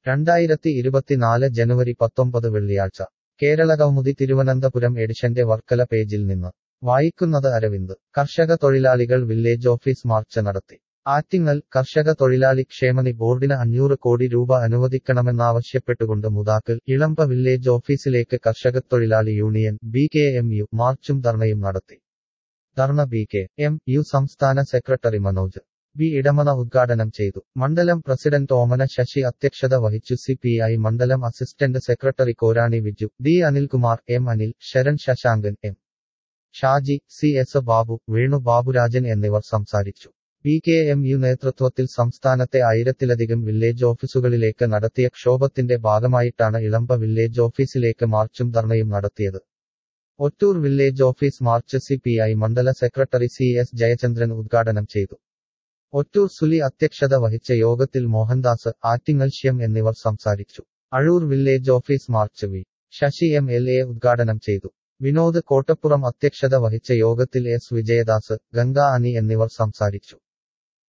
രണ്ടായിരത്തി ഇരുപത്തിനാല് ജനുവരി പത്തൊമ്പത് വെള്ളിയാഴ്ച കേരള കൗമുദി തിരുവനന്തപുരം എഡിഷന്റെ വർക്കല പേജിൽ നിന്ന് വായിക്കുന്നത് അരവിന്ദ് കർഷക തൊഴിലാളികൾ വില്ലേജ് ഓഫീസ് മാർച്ച് നടത്തി ആറ്റിങ്ങൽ കർഷക തൊഴിലാളി ക്ഷേമനി ബോർഡിന് അഞ്ഞൂറ് കോടി രൂപ അനുവദിക്കണമെന്നാവശ്യപ്പെട്ടുകൊണ്ട് മുതാക്കൽ ഇളമ്പ വില്ലേജ് ഓഫീസിലേക്ക് കർഷകത്തൊഴിലാളി union B K M U മാർച്ചും ധർണയും നടത്തി dharna B K M U സംസ്ഥാന സെക്രട്ടറി മനോജ് ബി ഇടമണ ഉദ്ഘാടനം ചെയ്തു മണ്ഡലം പ്രസിഡന്റ് ഓമന ശശി അധ്യക്ഷത വഹിച്ചു സി പി ഐ മണ്ഡലം assistant secretary Korani Viju D Anilkumar M Anil Saran Sasankan M Shaji C S Babu Venu Baburajan എന്നിവർ സംസാരിച്ചു പി കെ എം യു നേതൃത്വത്തിൽ സംസ്ഥാനത്തെ ആയിരത്തിലധികം വില്ലേജ് ഓഫീസുകളിലേക്ക് നടത്തിയ ക്ഷോഭത്തിന്റെ ഭാഗമായിട്ടാണ് ഇളമ്പ വില്ലേജ് ഓഫീസിലേക്ക് മാർച്ചും ധർണയും നടത്തിയത് Ottoor village office march C P I മണ്ഡല സെക്രട്ടറി സി എസ് ജയചന്ദ്രൻ ഉദ്ഘാടനം ചെയ്തു ഒറ്റൂർ സുലി അധ്യക്ഷത വഹിച്ച യോഗത്തിൽ മോഹൻദാസ് ആറ്റിങ്ങൽ ശ്യം എന്നിവർ സംസാരിച്ചു Azhoor village office march V Sasi M L A ഉദ്ഘാടനം ചെയ്തു വിനോദ് കോട്ടപ്പുറം അധ്യക്ഷത വഹിച്ച യോഗത്തിൽ എസ് വിജയദാസ് ഗംഗാ അനി എന്നിവർ സംസാരിച്ചു